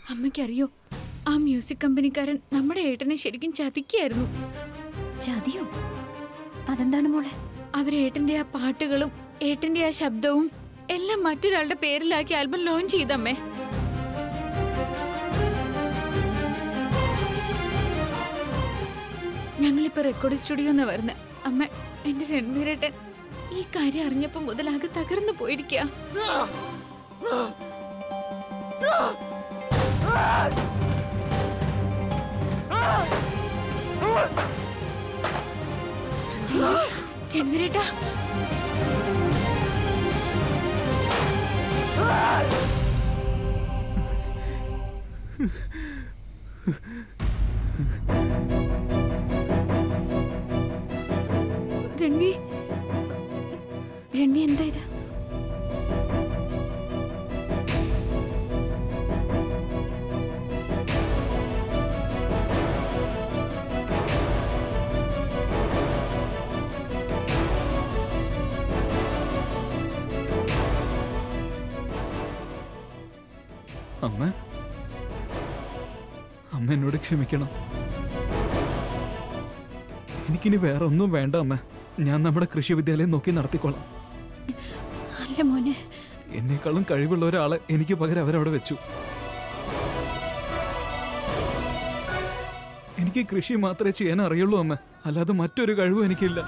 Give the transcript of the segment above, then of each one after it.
അമ്മയ്ക്കറിയോ ആ മ്യൂസിക് കമ്പനിക്കാരൻ നമ്മുടെ ഏട്ടനെ ശരിക്കും ചതിക്കായിരുന്നു ചതിയോ അതെന്താണ് മോളെ അവര് ഏട്ടന്റെ ആ പാട്ടുകളും ഏട്ടന്റെ ആ ശബ്ദവും എല്ലാം മറ്റൊരാളുടെ പേരിലാക്കി ആൽബം ലോഞ്ച് ചെയ്തമ്മേ ഞങ്ങളിപ്പോ റെക്കോർഡ് സ്റ്റുഡിയോ എന്നാ വരുന്നത് അമ്മ എന്റെ രൺവീരേട്ടൻ ഈ കാര്യം അറിഞ്ഞപ്പോ മുതലാകെ തകർന്നു പോയിരിക്കുക രൺവീരേട്ടാ രൺവി രൺവി എന്താ ഇത് അമ്മ അമ്മ എന്നോട് ക്ഷമിക്കണം എനിക്കിനി വേറെ ഒന്നും വേണ്ട അമ്മ ഞാൻ നമ്മുടെ കൃഷി വിദ്യാലയം നോക്കി നടത്തിക്കോളാം അല്ല മോനെ എന്നെക്കാളും കഴിവുള്ള ഒരാളെ എനിക്ക് പകരം അവരവിടെ വെച്ചു എനിക്ക് കൃഷി മാത്രമേ ചെയ്യാൻ അറിയുള്ളൂ അമ്മ അല്ലാതെ മറ്റൊരു കഴിവും എനിക്കില്ല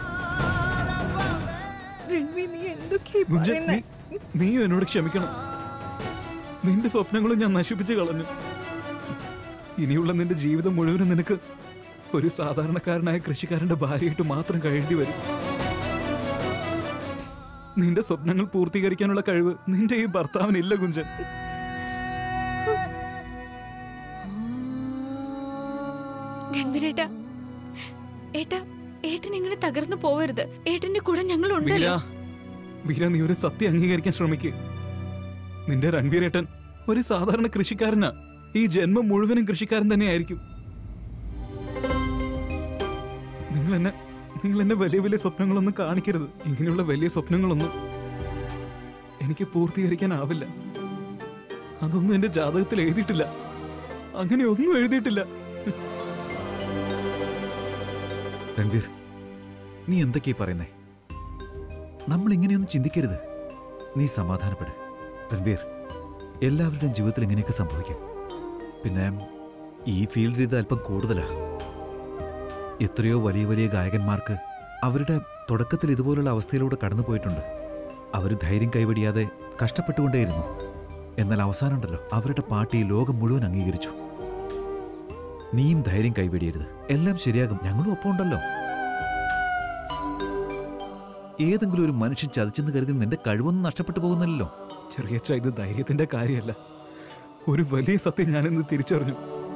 രൺവി നീ എന്തൊക്കെയാ ഗുഞ്ചൻ പറയുന്നേ നീ നീയും എന്നോട് ക്ഷമിക്കണം നിന്റെ സ്വപ്നങ്ങളും ഞാൻ നശിപ്പിച്ചു കളഞ്ഞു ഇനിയുള്ള നിന്റെ ജീവിതം മുഴുവനും നിനക്ക് ഒരു സാധാരണക്കാരനായ കൃഷിക്കാരന്റെ ഭാര്യയായിട്ട് മാത്രം കഴിയേണ്ടി വരും നിന്റെ സ്വപ്നങ്ങൾ പൂർത്തീകരിക്കാനുള്ള കഴിവ് നിന്റെ ഈ ഭർത്താവിനില്ല കുഞ്ചൻ രൺവീരേട്ടാ ഏട്ടാ ഏട്ടൻ ഇങ്ങനെ തകർന്നു പോവരുത് ഏട്ടന്റെ കൂടെ ഞങ്ങൾ വീര ഉണ്ടല്ലോ വീര നീ ഒരു സത്യം അംഗീകരിക്കാൻ ശ്രമിക്ക് നിന്റെ രൺവീരേട്ടൻ ഒരു സാധാരണ കൃഷിക്കാരനാ ഈ ജന്മം മുഴുവനും കൃഷിക്കാരൻ തന്നെയായിരിക്കും നിങ്ങൾ എന്നെ നിങ്ങൾ എന്നെ വലിയ വലിയ സ്വപ്നങ്ങളൊന്നും കാണിക്കരുത് ഇങ്ങനെയുള്ള വലിയ സ്വപ്നങ്ങളൊന്നും എനിക്ക് പൂർത്തീകരിക്കാനാവില്ല അതൊന്നും എന്റെ ജാതകത്തിൽ എഴുതിയിട്ടില്ല അങ്ങനെ ഒന്നും എഴുതിയിട്ടില്ല രൺവീർ നീ എന്തൊക്കെയാ പറയുന്നേ നമ്മൾ ഇങ്ങനെയൊന്നും ചിന്തിക്കരുത് നീ സമാധാനപ്പെട് രൺവീർ എല്ലാവരുടെയും ജീവിതത്തിൽ ഇങ്ങനെയൊക്കെ സംഭവിക്കും പിന്നെ ഈ ഫീൽഡിൽ ഇത് അല്പം കൂടുതലാ എത്രയോ വലിയ വലിയ ഗായകന്മാർക്ക് അവരുടെ തുടക്കത്തിൽ ഇതുപോലുള്ള അവസ്ഥയിലൂടെ കടന്നു പോയിട്ടുണ്ട് അവർ ധൈര്യം കൈവടിയാതെ കഷ്ടപ്പെട്ടുകൊണ്ടേയിരുന്നു എന്നാൽ അവസാനമുണ്ടല്ലോ അവരുടെ പാട്ട് ഈ ലോകം മുഴുവൻ അംഗീകരിച്ചു നീയും ധൈര്യം കൈവെടിയരുത് എല്ലാം ശരിയാകും ഞങ്ങളും ഒപ്പം ഉണ്ടല്ലോ ഏതെങ്കിലും ഒരു മനുഷ്യൻ ചതിച്ചെന്ന് കരുതി നിന്റെ കഴിവൊന്നും നഷ്ടപ്പെട്ടു പോകുന്നില്ലല്ലോ ചെറിയച്ച ഇത് ധൈര്യത്തിന്റെ കാര്യമല്ല ഒരു വലിയ സത്യം ഞാനിന്ന് തിരിച്ചറിഞ്ഞു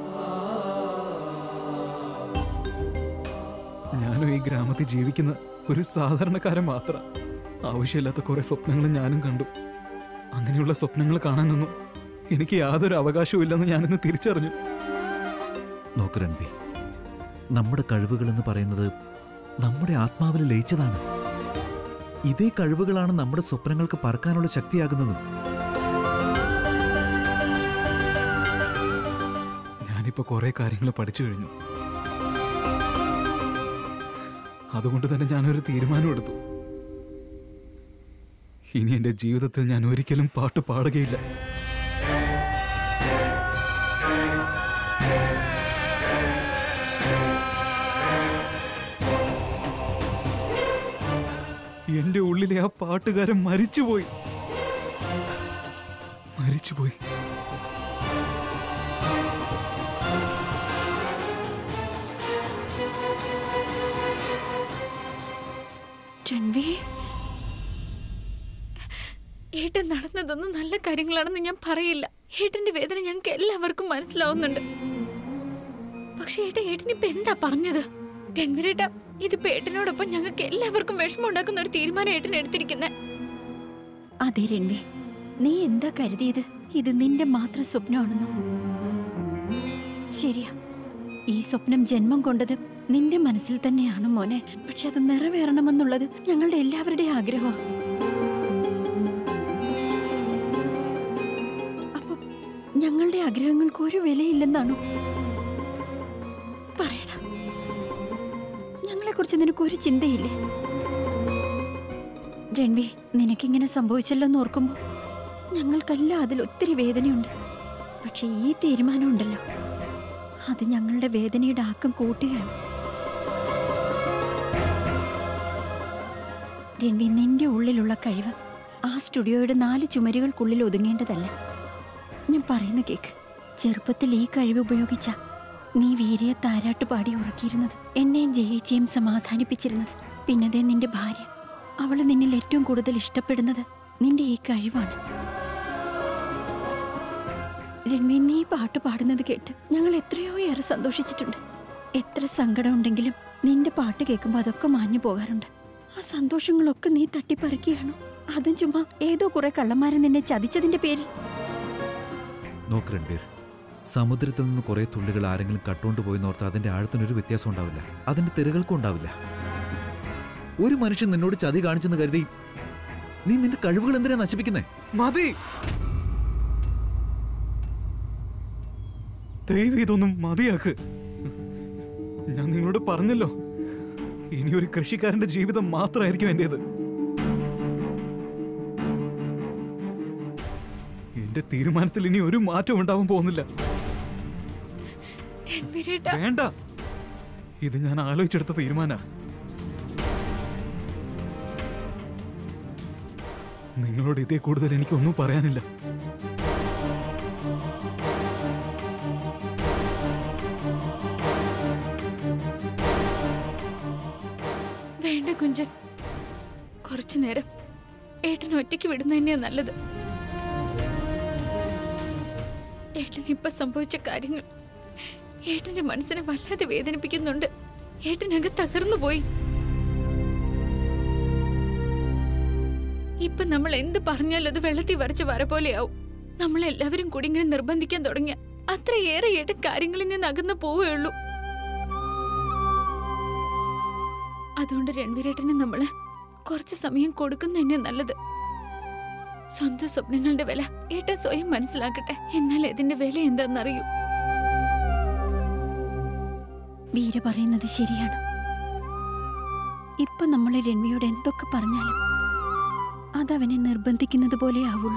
ഞാനും ഈ ഗ്രാമത്തിൽ ജീവിക്കുന്ന ഒരു സാധാരണക്കാരൻ മാത്രം ആവശ്യമില്ലാത്ത കുറെ സ്വപ്നങ്ങൾ ഞാനും കണ്ടു അങ്ങനെയുള്ള സ്വപ്നങ്ങൾ കാണാനൊന്നും എനിക്ക് യാതൊരു അവകാശവും ഇല്ലെന്ന് ഞാനിന്ന് തിരിച്ചറിഞ്ഞു നോക്ക് രൺവി നമ്മുടെ കഴിവുകൾ എന്ന് പറയുന്നത് നമ്മുടെ ആത്മാവിൽ ലയിച്ചതാണ് ഇതേ കഴിവുകളാണ് നമ്മുടെ സ്വപ്നങ്ങൾക്ക് പറക്കാനുള്ള ശക്തിയാകുന്നതും ഞാനിപ്പോ കുറെ കാര്യങ്ങൾ പഠിച്ചു കഴിഞ്ഞു അതുകൊണ്ട് തന്നെ ഞാനൊരു തീരുമാനം എടുത്തു ഇനി എന്റെ ജീവിതത്തിൽ ഞാൻ ഒരിക്കലും പാട്ട് പാടുകയില്ല എന്റെ ഉള്ളിലെ ആ പാട്ടുകാരൻ മരിച്ചുപോയി മരിച്ചുപോയി രൺവി ഏട്ടൻ നടന്നതൊന്നും നല്ല കാര്യങ്ങളാണെന്ന് ഞാൻ പറയില്ല ഏട്ടന്റെ വേദന ഞങ്ങൾക്ക് എല്ലാവർക്കും മനസ്സിലാവുന്നുണ്ട് പക്ഷെ ഏട്ടൻ ഏട്ടനിപ്പോ എന്താ പറഞ്ഞത് രൺവീരേട്ട ഇതിപ്പോ ഏട്ടനോടൊപ്പം ഞങ്ങൾക്ക് എല്ലാവർക്കും വിഷമം ഉണ്ടാക്കുന്ന ഒരു തീരുമാനം ഏട്ടൻ എടുത്തിരിക്കുന്നത് അതെ രൺവി നീ എന്താ കരുതിയത് ഇത് നിന്റെ മാത്രം സ്വപ്നമാണെന്നോ ശരിയാ ഈ സ്വപ്നം ജന്മം കൊണ്ടത് നിന്റെ മനസ്സിൽ തന്നെയാണ് മോനെ പക്ഷെ അത് നിറവേറണമെന്നുള്ളത് ഞങ്ങളുടെ എല്ലാവരുടെയും ആഗ്രഹമാണ് അപ്പൊ ഞങ്ങളുടെ ആഗ്രഹങ്ങൾക്ക് ഒരു വിലയില്ലെന്നാണോ പറയടാ ഞങ്ങളെക്കുറിച്ച് നിനക്കൊരു ചിന്തയില്ലേ രൺവി നിനക്കിങ്ങനെ സംഭവിച്ചല്ലോ എന്ന് ഓർക്കുമ്പോൾ ഞങ്ങൾക്കെല്ലാം അതിൽ ഒത്തിരി വേദനയുണ്ട് പക്ഷെ ഈ തീരുമാനം ഉണ്ടല്ലോ അത് ഞങ്ങളുടെ വേദനയുടെ ആക്കം കൂട്ടുകയാണ് രൺവി നിന്റെ ഉള്ളിലുള്ള കഴിവ് ആ സ്റ്റുഡിയോയുടെ നാല് ചുമരുകൾക്കുള്ളിൽ ഒതുങ്ങേണ്ടതല്ല ഞാൻ പറയുന്ന കേക്ക് ചെറുപ്പത്തിൽ ഈ കഴിവ് ഉപയോഗിച്ച നീ വീരയെ താരാട്ട് പാടി ഉറക്കിയിരുന്നത് എന്നെയും ജയിച്ചേയും സമാധാനിപ്പിച്ചിരുന്നത് പിന്നതേ നിന്റെ ഭാര്യ അവള് നിന്നിൽ ഏറ്റവും കൂടുതൽ ഇഷ്ടപ്പെടുന്നത് നിന്റെ ഈ കഴിവാണ് രൺവി നീ പാട്ട് പാടുന്നത് കേട്ട് ഞങ്ങൾ എത്രയോ ഏറെ സന്തോഷിച്ചിട്ടുണ്ട് എത്ര സങ്കടമുണ്ടെങ്കിലും നിന്റെ പാട്ട് കേൾക്കുമ്പോൾ അതൊക്കെ മാഞ്ഞു പോകാറുണ്ട് ആ സന്തോഷങ്ങളൊക്കെ നീ തട്ടിപ്പറിക്കുകയാണോ അതും ചുമ്മാ ഏതോ കുറെ കള്ളന്മാരെ നിന്നെ ചതിച്ചതിന്റെ പേരിൽ നോക്ക് രൺവീർ സമുദ്രത്തിൽ നിന്ന് കുറെ തുള്ളികൾ ആരെങ്കിലും കട്ടുകൊണ്ട് പോയി നോർത്ത് അതിന്റെ ആഴത്തിനൊരു വ്യത്യാസം ഉണ്ടാവില്ല അതിന്റെ തിരകൾക്കും ഉണ്ടാവില്ല ഒരു മനുഷ്യൻ നിന്നോട് ചതി കാണിച്ചെന്ന് കരുതി നീ നിന്റെ കഴിവുകൾ എന്തിനാ നശിപ്പിക്കുന്നേ മതി ദയവ് ഇതൊന്നും മതിയാക്ക് ഞാൻ നിങ്ങളോട് പറഞ്ഞല്ലോ ഇനി ഒരു കൃഷിക്കാരന്റെ ജീവിതം മാത്രമായിരിക്കും എന്റേത് എന്റെ തീരുമാനത്തിൽ ഇനി ഒരു മാറ്റം ഉണ്ടാവാൻ പോകുന്നില്ല രൺവീരേട്ട വേണ്ട ഇത് ഞാൻ ആലോചിച്ചെടുത്ത തീരുമാന നിങ്ങളോട് ഇതേ കൂടുതൽ എനിക്കൊന്നും പറയാനില്ല വേണ്ട കുഞ്ചൻ കുറച്ചു നേരം ഏട്ടൻ ഒറ്റയ്ക്ക് വിടുന്ന തന്നെയാ നല്ലത് ഏട്ടൻ ഇപ്പൊ സംഭവിച്ച കാര്യങ്ങൾ ഏട്ടന്റെ മനസ്സിനെ വല്ലാതെ വേദനിപ്പിക്കുന്നുണ്ട് ഏട്ടനങ്ങ് തകർന്നു പോയി ഇപ്പൊ നമ്മൾ എന്ത് പറഞ്ഞാലും അത് വെള്ളത്തിൽ വരച്ച വര പോലെയാവും നമ്മളെല്ലാവരും കൂടി ഇങ്ങനെ നിർബന്ധിക്കാൻ തുടങ്ങിയ അത്രയേറെ ഏട്ടൻ കാര്യങ്ങളിൽ നിന്ന് അകന്നു പോവുകയുള്ളൂ അതുകൊണ്ട് രൺവീരേട്ടന് നമ്മള് കുറച്ച് സമയം കൊടുക്കുന്ന തന്നെ നല്ലത് സ്വന്തം സ്വപ്നങ്ങളുടെ വില ഏട്ടൻ സ്വയം മനസ്സിലാക്കട്ടെ എന്നാൽ ഇതിന്റെ വില എന്താണെന്നറിയൂ വീര പറയുന്നത് ശരിയാണ് ഇപ്പൊ നമ്മൾ രൺവിയോട് എന്തൊക്കെ പറഞ്ഞാലും അതവനെ നിർബന്ധിക്കുന്നത് പോലെ ആവുള്ളൂ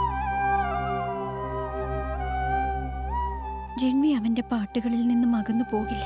രൺവി അവന്റെ പാട്ടുകളിൽ നിന്നും അകന്നു പോകില്ല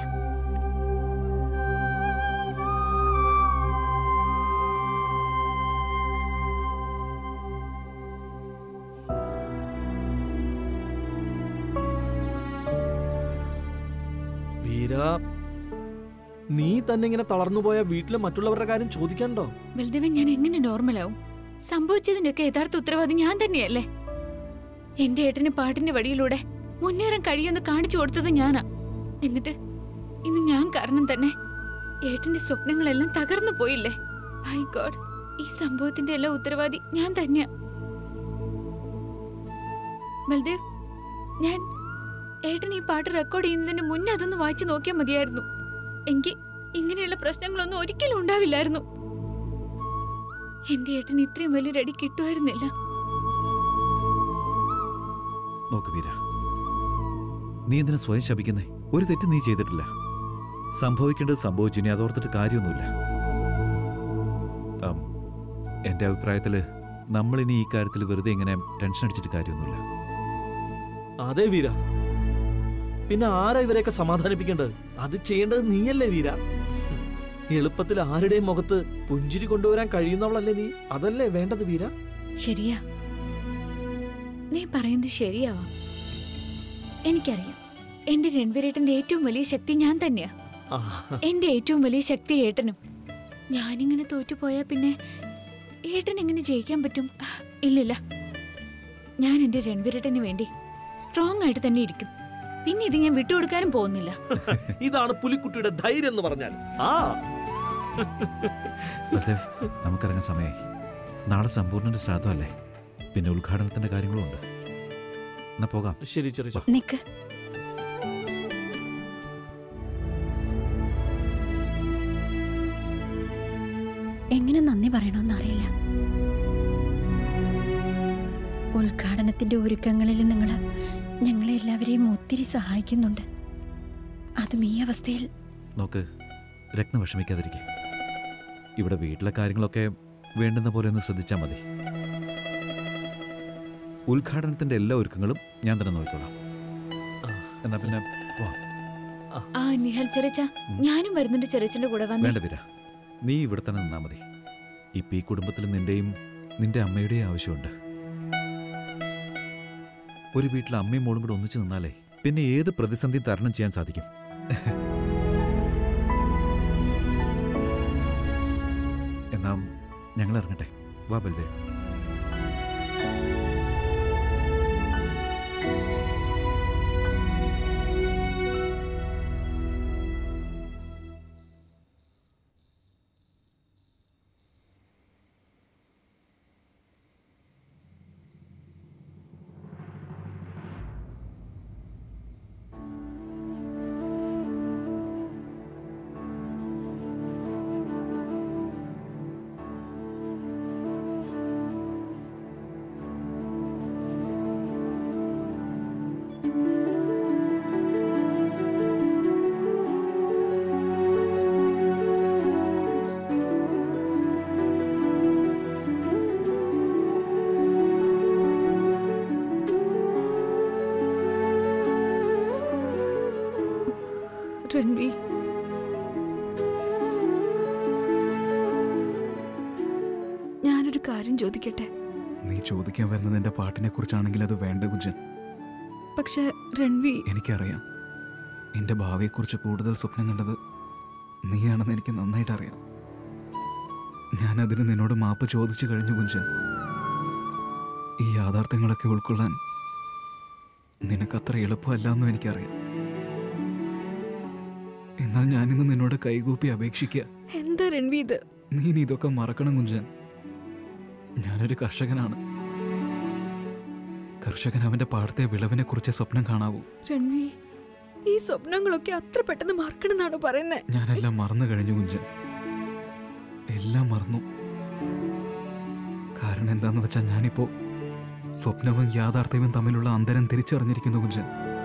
വീര നീ തന്നെ ഇങ്ങനെ തളർന്നു പോയ വീട്ടിലെ മറ്റുള്ളവരുടെ കാര്യം ചോദിക്കണ്ടോ ബൽദേവൻ ഞാൻ എങ്ങനെ നോർമലാവും സംഭവിച്ചതിന്റെയൊക്കെ യഥാർത്ഥ ഉത്തരവാദി ഞാൻ തന്നെയല്ലേ എന്റെ ഏട്ടന് പാട്ടിന്റെ വഴിയിലൂടെ മുന്നേറാൻ കഴിയുമെന്ന് കാണിച്ചു കൊടുത്തത് ഞാനാ എന്നിട്ട് ഇന്ന് ഞാൻ കാരണം തന്നെ ഏട്ടന്റെ സ്വപ്നങ്ങളെല്ലാം തകർന്നു പോയില്ലേ മൈ ഗോഡ് ഈ സംഭവത്തിന്റെ എല്ലാം ഉത്തരവാദി ഞാൻ തന്നെയാ ബൽദേവ് ഞാൻ ഏട്ടൻ ഈ പാട്ട് റെക്കോർഡ് ചെയ്യുന്നതിന് മുന്നേ അതൊന്ന് വായിച്ചു നോക്കിയാൽ മതിയായിരുന്നു എങ്കിൽ ഇങ്ങനെയുള്ള പ്രശ്നങ്ങളൊന്നും ഒരിക്കലും ഉണ്ടാവില്ലായിരുന്നു എന്റെ ഏട്ടന് ഇത്രയും വലിയൊരു അടി കിട്ടുമായിരുന്നില്ല നോക്ക് വീര നീ എന്തിനാ സ്വയം ശപിക്കുന്നേ ഒരു തെറ്റ് നീ ചെയ്തിട്ടില്ല സംഭവിക്കേണ്ടത് സംഭവിച്ചു ഇനി അതോർത്തിട്ട് കാര്യമൊന്നുമില്ല ആം, എന്റെ അഭിപ്രായത്തില് നമ്മളിനി ഈ കാര്യത്തിൽ വെറുതെ ഇങ്ങനെ ടെൻഷൻ അടിച്ചിട്ട് കാര്യമൊന്നുമില്ല അതെ വീര പിന്നെ ആരാ ഇവരെയൊക്കെ സമാധാനിപ്പിക്കേണ്ടത് അത് ചെയ്യേണ്ടത് നീയല്ലേ വീര എളുപ്പത്തിൽ ആരുടെയും മുഖത്ത് പുഞ്ചിരി കൊണ്ടുവരാൻ കഴിയുന്നവളല്ലേ നീ അതല്ലേ വേണ്ടത് വീര ശരിയാ നീ പറയുന്നത് ശരിയാവാം എനിക്കറിയാം എന്റെ രൺവീരേട്ടന്റെ ഏറ്റവും വലിയ ശക്തി ഞാൻ തന്നെയാ ആ, എന്റെ ഏറ്റവും വലിയ ശക്തി ഏട്ടനും ഞാനിങ്ങനെ തോറ്റുപോയാ പിന്നെ ഏട്ടൻ എങ്ങനെ ജയിക്കാൻ പറ്റും ഇല്ലില്ല ഞാൻ എന്റെ രൺവീരേട്ടന് വേണ്ടി സ്ട്രോങ് ആയിട്ട് തന്നെ ഇരിക്കും പിന്നെ ഇത് ഞാൻ വിട്ടുകൊടുക്കാനും പോകുന്നില്ല ഇതാണ് പുലിക്കുട്ടിയുടെ ധൈര്യം എന്ന് പറഞ്ഞാൽ ആ അതെ നമുക്കിറങ്ങാൻ സമയമായി നാളെ സമ്പൂർണ്ണന്റെ ശ്രാദ്ധമല്ലേ പിന്നെ ഉദ്ഘാടനത്തിന്റെ കാര്യങ്ങളും ഉണ്ട് എന്നാ പോകാം ശരി ചെറിയ നിക്ക് എങ്ങനെ നന്ദി പറയണമെന്ന് അറിയില്ല ഉദ്ഘാടനത്തിന്റെ ഒരുക്കങ്ങളിൽ നിങ്ങൾ ഞങ്ങളെ എല്ലാവരെയും ഒത്തിരി സഹായിക്കുന്നുണ്ട് അതും ഈ അവസ്ഥയിൽ നോക്ക് രത്ന വിഷമിക്കാതിരിക്കെ ഇവിടെ വീട്ടിലെ കാര്യങ്ങളൊക്കെ വേണ്ടുന്ന പോലെ ഒന്ന് ശ്രദ്ധിച്ചാൽ മതി ഉദ്ഘാടനത്തിന്റെ എല്ലാ ഒരുക്കങ്ങളും ഞാൻ തന്നെ നോക്കിക്കോളാം ആ. എന്നാ പിന്നെ പോവാം. ആ നിഹൽ ചെറിച്ച ഞാനും വരുന്നുണ്ട് ചെറിച്ചന്റെ കൂടെ വന്നേ വേണ്ട വീര നീ ഇവിടെ തന്നെ നിന്നാ മതി ഇപ്പൊ ഈ കുടുംബത്തിൽ നിന്റെയും നിന്റെ അമ്മയുടെയും ആവശ്യമുണ്ട് ഒരു വീട്ടിൽ അമ്മയും മോളും കൂടെ ഒന്നിച്ചു നിന്നാലേ പിന്നെ ഏത് പ്രതിസന്ധി തരണം ചെയ്യാൻ സാധിക്കും എന്നാ ഞങ്ങൾ ഇറങ്ങട്ടെ വാ ബൽദേവ് രൺവി ഞാനൊരു കാര്യം ചോദിക്കട്ടെ നീ ചോദിക്കാൻ വരുന്നത് എന്റെ പാട്ടിനെ കുറിച്ചാണെങ്കിൽ അത് വേണ്ട കുഞ്ചൻ പക്ഷെ രൺവി എനിക്കറിയാം എന്റെ ഭാവിയെക്കുറിച്ച് കൂടുതൽ സ്വപ്നം കണ്ടത് നീയാണെന്ന് എനിക്ക് നന്നായിട്ട് അറിയാം ഞാൻ അതിന് നിന്നോട് മാപ്പ് ചോദിച്ചു കഴിഞ്ഞു കുഞ്ചൻ ഈ യാഥാർത്ഥ്യങ്ങളൊക്കെ ഉൾക്കൊള്ളാൻ നിനക്കത്ര എളുപ്പമല്ലെന്നും എനിക്കറിയാം എന്നാൽ ഞാനിന്ന് നിന്നോട് കൈകൂപ്പി അപേക്ഷിക്കുക എന്താ രൺവി ഇത് നീ ഇനി ഇതൊക്കെ മറക്കണം കുഞ്ചൻ ഞാനൊരു കർഷകനാണ് കർഷകൻ അവന്റെ പാടത്തെ വിളവിനെ കുറിച്ച് സ്വപ്നം കാണാവൂ രൺവി ഈ സ്വപ്നങ്ങളൊക്കെ അത്ര പെട്ടെന്ന് മറക്കണമെന്നാണോ പറയുന്നത് ഞാനെല്ലാം മറന്നു കഴിഞ്ഞു കുഞ്ചൻ എല്ലാം മറന്നു കാരണം എന്താന്ന് വെച്ചാൽ ഞാനിപ്പോ സ്വപ്നവും യാഥാർത്ഥ്യവും തമ്മിലുള്ള അന്തരം തിരിച്ചറിഞ്ഞിരിക്കുന്നു കുഞ്ചൻ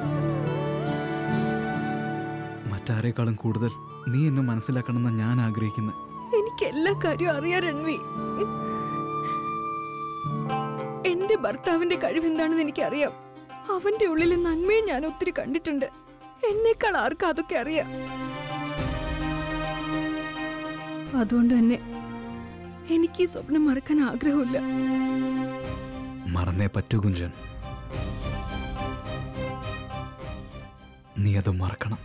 മറ്റാരേക്കാളും കൂടുതൽ നീ എന്നെ മനസ്സിലാക്കണമെന്ന് ഞാൻ ആഗ്രഹിക്കുന്നത് എനിക്ക് എല്ലാ കാര്യവും അറിയാം രൺവി എന്റെ ഭർത്താവിന്റെ കഴിവെന്താണെന്ന് എനിക്കറിയാം അവന്റെ ഉള്ളിലെ നന്മയെ ഞാൻ ഒത്തിരി കണ്ടിട്ടുണ്ട് എന്നേക്കാൾ ആർക്കും അതൊക്കെ അറിയാം അതുകൊണ്ട് തന്നെ എനിക്ക് ഈ സ്വപ്നം മറക്കാൻ ആഗ്രഹമില്ല മറന്നേ പറ്റൂ കുഞ്ചൻ നീ അത് മറക്കണം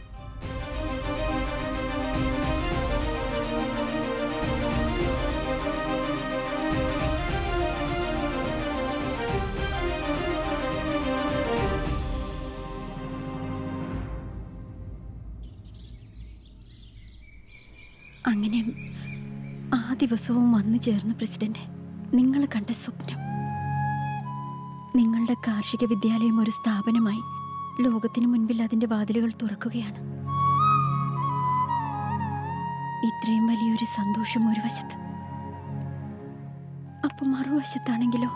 അങ്ങനെ ആ ദിവസവും വന്നു ചേർന്ന പ്രസിഡന്റ് നിങ്ങൾ കണ്ട സ്വപ്നം നിങ്ങളുടെ കാർഷിക വിദ്യാലയം ഒരു സ്ഥാപനമായി ലോകത്തിനു മുൻപിൽ അതിന്റെ വാതിലുകൾ തുറക്കുകയാണ് ഇത്രയും വലിയൊരു സന്തോഷം ഒരു വശത്ത് അപ്പൊ മറുവശത്താണെങ്കിലോ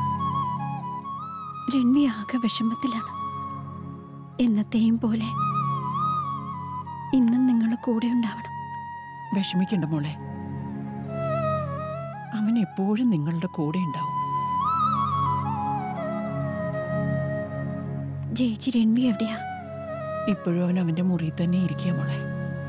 രൺവി ആകെ വിഷമത്തിലാണ് എന്നത്തെയും പോലെ ഇന്നും നിങ്ങളെ കൂടെ ഉണ്ടാവണം വിഷമിക്കണ്ട മോളെ അവൻ എപ്പോഴും നിങ്ങളുടെ കൂടെ ഉണ്ടാവും ജയിച്ചി രൺവി എവിടെയാ ഇപ്പോഴും അവൻ അവന്റെ മുറിയിൽ തന്നെ ഇരിക്കുക മോളെ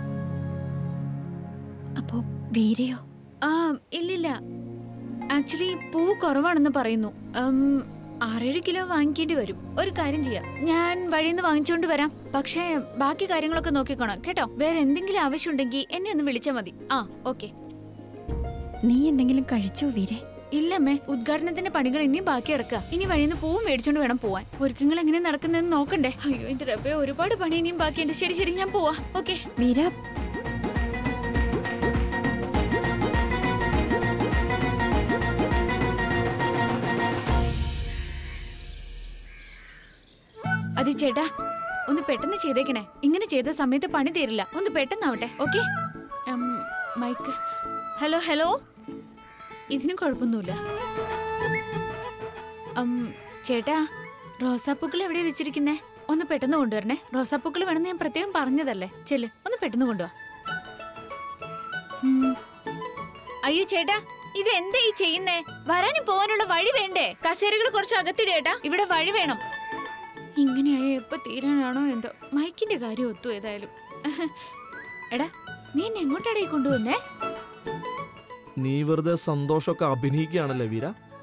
അപ്പോ വീരയോ ആ ഇല്ലില്ല ആക്ച്വലി പൂ കുറവാണെന്ന് പറയുന്നു ഉം, ആറേഴ് കിലോ വാങ്ങിക്കേണ്ടി വരും ഒരു കാര്യം ചെയ്യാം ഞാൻ വഴിയിൽ നിന്ന് വാങ്ങിച്ചുകൊണ്ട് വരാം പക്ഷേ ബാക്കി കാര്യങ്ങളൊക്കെ നോക്കിക്കോണം കേട്ടോ വേറെ എന്തെങ്കിലും ആവശ്യമുണ്ടെങ്കിൽ എന്നെ ഒന്ന് വിളിച്ചാൽ മതി ആ ഓക്കെ നീ എന്തെങ്കിലും കഴിച്ചോ വീരെ ഇല്ലമ്മേ ഉദ്ഘാടനത്തിന്റെ പണികൾ ഇനിയും ബാക്കി കിടക്കുക ഇനി വഴിയിൽ നിന്ന് പൂവും മേടിച്ചോണ്ട് വേണം പോവാൻ ഒരുക്കങ്ങൾ എങ്ങനെ നടക്കുന്നതെന്ന് നോക്കണ്ടേ അയ്യോ എന്റെ റബ്ബേ ഒരുപാട് പണി ഇനിയും ബാക്കിയുണ്ട് ശരി ശരി ഞാൻ പോവാ ഓക്കെ വീര അത് ചേട്ടാ ഒന്ന് പെട്ടെന്ന് ചെയ്തേക്കണേ ഇങ്ങനെ ചെയ്ത സമയത്ത് പണി തീരില്ല ഒന്ന് പെട്ടെന്നാവട്ടെ ഓക്കെ മൈക്ക് ഹലോ ഹലോ ഇതിനും കുഴപ്പമൊന്നുമില്ല ഉം, ചേട്ടാ റോസാപ്പൂക്കൾ എവിടെ വെച്ചിരിക്കുന്നേ ഒന്ന് പെട്ടെന്ന് കൊണ്ടുവരണേ റോസാപ്പൂക്കൾ വേണമെന്ന് ഞാൻ പ്രത്യേകം പറഞ്ഞതല്ലേ ചെല്ല് ഒന്ന് പെട്ടെന്ന് കൊണ്ടുവാ ഉം. അയ്യോ ചേട്ടാ ഇത് എന്താ ഈ ചെയ്യുന്നേ വരാനും പോവാനുള്ള വഴി വേണ്ടേ കസേരകൾ കുറച്ച് അകത്തിട് ചേട്ടാ ഇവിടെ വഴി വേണം ഇങ്ങനെയായ എപ്പോ തീരാനാണോ എന്തോ മൈക്കിന്റെ കാര്യം ഒത്തു ഏതായാലും എടാ നീ എന്നെ എങ്ങോട്ടാടേ കൊണ്ടുവന്നേ നീ വെറുതെ സന്തോഷമൊക്കെ അഭിനയിക്കുകയാണല്ലേ വീര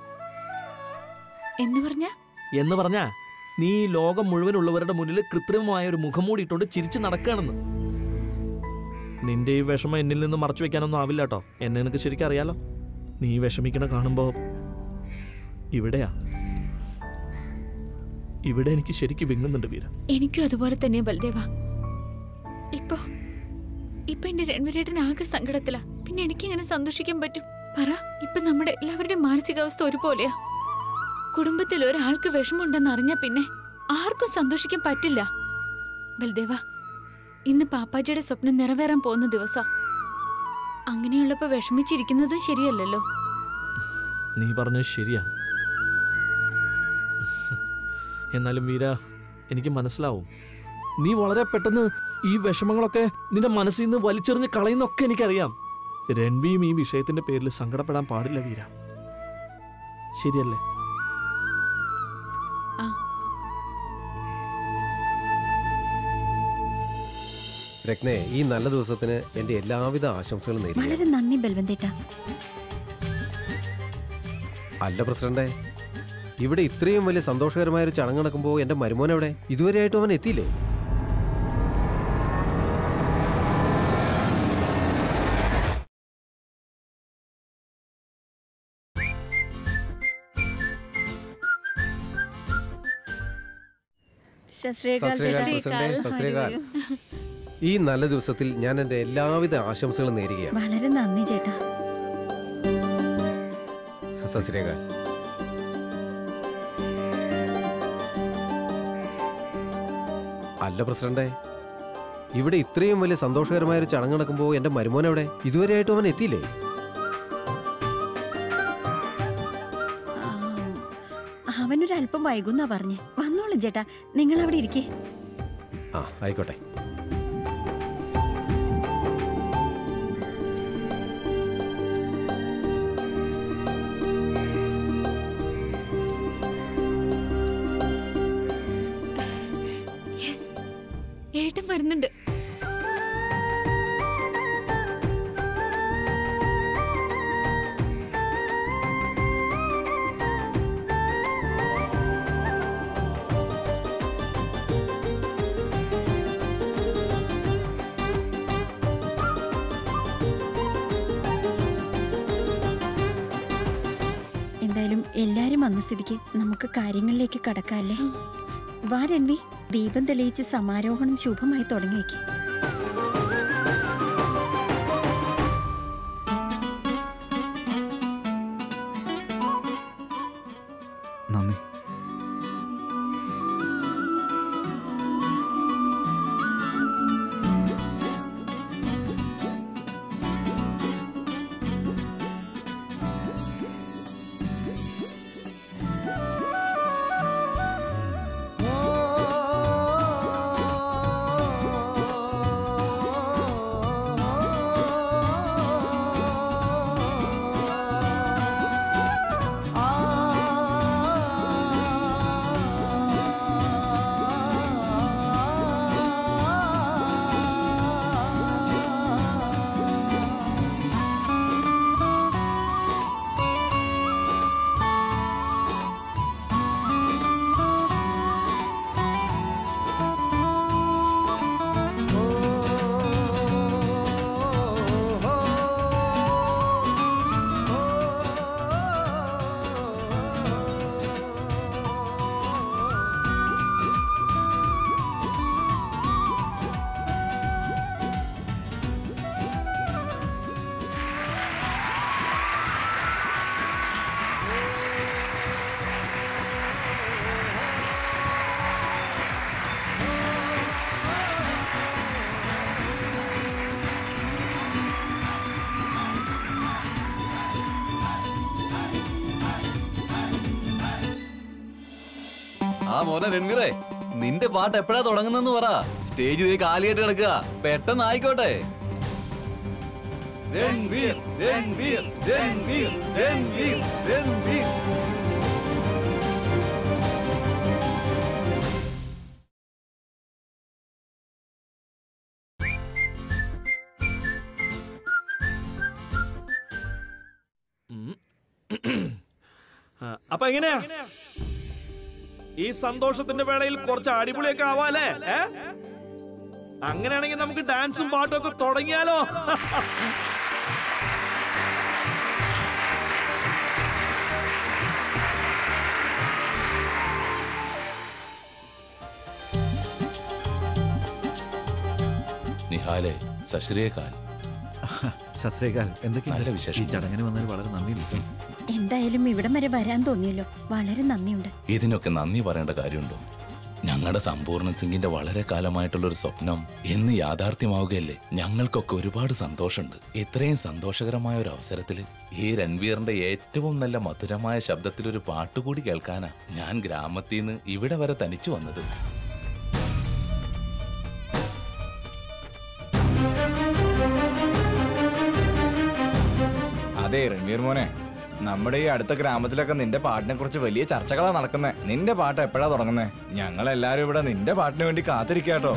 എന്ന് പറഞ്ഞ എന്ന് പറഞ്ഞാ നീ ഈ ലോകം മുഴുവനുള്ളവരുടെ മുന്നിൽ കൃത്രിമമായ ഒരു മുഖംമൂടി ഇട്ടുകൊണ്ട് ചിരിച്ചു നടക്കുകയാണെന്ന് നിന്റെ ഈ വിഷമം എന്നിൽ നിന്ന് മറച്ചു വെക്കാനൊന്നും ആവില്ല കേട്ടോ എന്നെ നിനക്ക് ശരിക്കും അറിയാലോ നീ വിഷമിക്കണ കാണുമ്പോ ഇവിടെയാ ഇവിടെ എനിക്ക് ശരിക്കും വിങ്ങുന്നുണ്ട് വീര എനിക്കും അതുപോലെ തന്നെ ബൽദേവ ഇപ്പൊ ഇപ്പൊ എന്റെ രൺവരേട്ടൻ ആകെ സങ്കടത്തിലാ പിന്നെ എനിക്കെങ്ങനെ സന്തോഷിക്കാൻ പറ്റും പറ ഇപ്പൊ നമ്മുടെ എല്ലാവരുടെയും മാനസികാവസ്ഥ ഒരുപോലെയാ കുടുംബത്തിൽ ഒരാൾക്ക് വിഷമമുണ്ടെന്ന് അറിഞ്ഞ പിന്നെ ആർക്കും സന്തോഷിക്കാൻ പറ്റില്ല ബൽദേവ ഇന്ന് പാപ്പാജിയുടെ സ്വപ്നം നിറവേറാൻ പോകുന്ന ദിവസം അങ്ങനെയുള്ളപ്പോ വിഷമിച്ചിരിക്കുന്നതും ശരിയല്ലല്ലോ നീ പറഞ്ഞത് ശരിയാ എന്നാലും വീര എനിക്ക് മനസ്സിലാവും നീ വളരെ പെട്ടെന്ന് ഈ വിഷമങ്ങളൊക്കെ നിന്റെ മനസ്സിൽ നിന്ന് വലിച്ചെറിഞ്ഞ് കളയുന്നൊക്കെ എനിക്കറിയാം രൺവിയും ഈ വിഷയത്തിന്റെ പേരിൽ സങ്കടപ്പെടാൻ പാടില്ല വീര ശരിയല്ലേ രത്നേ ഈ നല്ല ദിവസത്തിന് എന്റെ എല്ലാവിധ ആശംസകളും നേരിടുക വളരെ നന്ദി ബൽവന്തേട്ട അല്ല പ്രസിഡന്റെ ഇവിടെ ഇത്രയും വലിയ സന്തോഷകരമായ ഒരു ചടങ്ങ് നടക്കുമ്പോൾ എന്റെ മരുമോൻ എവിടെ ഇതുവരെയായിട്ടും അവൻ എത്തിയില്ലേ സത് ശ്രീ അകാൽ, പ്രസിഡന്റ്, സത് ശ്രീ അകാൽ. ഈ നല്ല ദിവസത്തിൽ ഞാൻ എന്റെ എല്ലാവിധ ആശംസകളും നേരുകയാണ് വളരെ നന്ദി ചേട്ടാ സത് ശ്രീ അകാൽ. അല്ല പ്രസിഡന്റെ ഇവിടെ ഇത്രയും വലിയ സന്തോഷകരമായ ഒരു ചടങ്ങ് നടക്കുമ്പോൾ എന്റെ മരുമോൻ എവിടെ ഇതുവരെയായിട്ടും അവൻ എത്തിയില്ലേ ആ, അവനൊരല്പം വൈകുന്നാ പറഞ്ഞ് വന്നോളും ചേട്ടാ നിങ്ങൾ അവിടെ ഇരിക്കേ ആ ആയിക്കോട്ടെ യെസ് ഏട്ടൻ വരുന്നുണ്ട് എന്തായാലും എല്ലാരും വന്ന സ്ഥിതിക്ക് നമുക്ക് കാര്യങ്ങളിലേക്ക് കടക്കാല്ലേ വാ രൺവി ദീപം തെളിയിച്ച് സമാരോഹണം ശുഭമായി തുടങ്ങി വയ്ക്കും നന്ദി ആ ആ മോനെ രൺവീറേ നിന്റെ പാട്ട് എപ്പോഴാ തുടങ്ങുന്നെന്ന് പറ സ്റ്റേജ് ഇതേ കാലിയായിട്ട് കിടക്കുക പെട്ടെന്ന് ആയിക്കോട്ടെ രൺവീർ രൺവീർ രൺവീർ രൺവീർ രൺവീർ ഉം. ആ, അപ്പൊ എങ്ങനെയാ ഈ സന്തോഷത്തിന്റെ വേളയിൽ കുറച്ച് അടിപൊളിയൊക്കെ ആവാല്ലേ ഏ? അങ്ങനെയാണെങ്കിൽ നമുക്ക് ഡാൻസും പാട്ടും ഒക്കെ തുടങ്ങിയാലോ നിഹാലെ സശ്രീയകാൽ ശസ്ത്രേകാൽ നല്ല എന്തൊക്കെയാണ് ഈ വിശേഷം. ചടങ്ങിന് വന്നതിൽ വളരെ നന്ദിയുണ്ട് എന്തായാലും ഇവിടം വരെ വരാൻ തോന്നിയല്ലോ വളരെ നന്ദിയുണ്ട് ഇതിനൊക്കെ നന്ദി പറയേണ്ട കാര്യമുണ്ടോ ഞങ്ങളുടെ സമ്പൂർണ്ണ സിംഗിന്റെ വളരെ കാലമായിട്ടുള്ള ഒരു സ്വപ്നം എന്ന് യാഥാർത്ഥ്യമാവുകയല്ലേ ഞങ്ങൾക്കൊക്കെ ഒരുപാട് സന്തോഷമുണ്ട് ഇത്രയും സന്തോഷകരമായ ഒരു അവസരത്തിൽ ഈ രൺവീറിന്റെ ഏറ്റവും നല്ല മധുരമായ ശബ്ദത്തിൽ ഒരു പാട്ടുകൂടി കേൾക്കാനാ ഞാൻ ഗ്രാമത്തിൽ നിന്ന് ഇവിടെ വരെ തനിച്ചു വന്നത് അതെ രൺവീർ മോനെ നമ്മുടെ ഈ അടുത്ത ഗ്രാമത്തിലൊക്കെ നിന്റെ പാട്ടിനെ കുറിച്ച് വലിയ ചർച്ചകളാ നടക്കുന്നത് നിന്റെ പാട്ട് എപ്പോഴാ തുടങ്ങുന്നത് ഞങ്ങൾ എല്ലാരും ഇവിടെ നിന്റെ പാട്ടിന് വേണ്ടി കാത്തിരിക്കാട്ടോ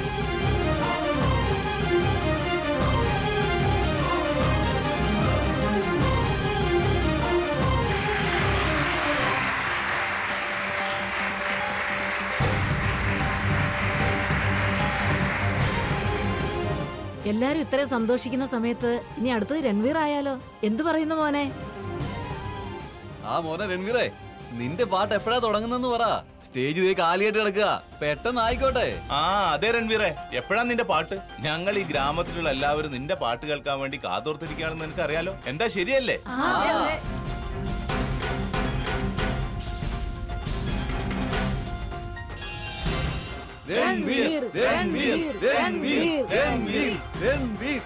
എല്ലാരും ഇത്രയും സന്തോഷിക്കുന്ന സമയത്ത് ഇനി അടുത്തത് രൺവീർ ആയാലോ എന്തു പറയുന്നു മോനെ ആ മോനെ രൺവീറേ നിന്റെ പാട്ട് എപ്പോഴാ തുടങ്ങുന്നെന്ന് പറ സ്റ്റേജ് ഇതേ കാലിയായിട്ട് കിടക്കുക പെട്ടെന്ന് ആയിക്കോട്ടെ ആ അതെ രൺവീറെ എപ്പോഴാ നിന്റെ പാട്ട് ഞങ്ങൾ ഈ ഗ്രാമത്തിലുള്ള എല്ലാവരും നിന്റെ പാട്ട് കേൾക്കാൻ വേണ്ടി കാതോർത്തിരിക്കുകയാണെന്ന് നിനക്ക് അറിയാലോ എന്താ ശരിയല്ലേ രൺവീർ രൺവീർ രൺവീർ രൺവീർ രൺവീർ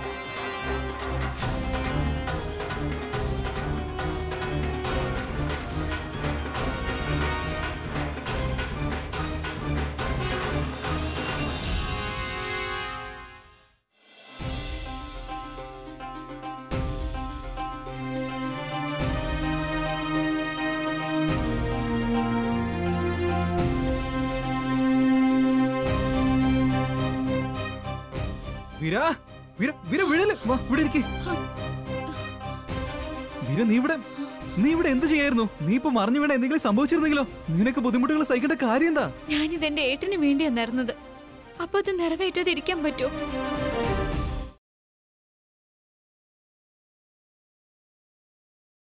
വീര വീര വീര വീഴല് വാ ഇവിടെ ഇരിക്ക് വീര നീ ഇവിടെ നീ ഇവിടെ എന്ത് ചെയ്യായിരുന്നു നീ ഇപ്പൊ മറിഞ്ഞു വീണ എന്തെങ്കിലും സംഭവിച്ചിരുന്നെങ്കിലോ നിനക്ക് ബുദ്ധിമുട്ടുകൾ സഹിക്കേണ്ട കാര്യം എന്താ ഞാനിത് എന്റെ ഏട്ടന് വേണ്ടിയാ നേർന്നത് അപ്പൊ അത് നിറവേറ്റാതെ ഇരിക്കാൻ പറ്റുമോ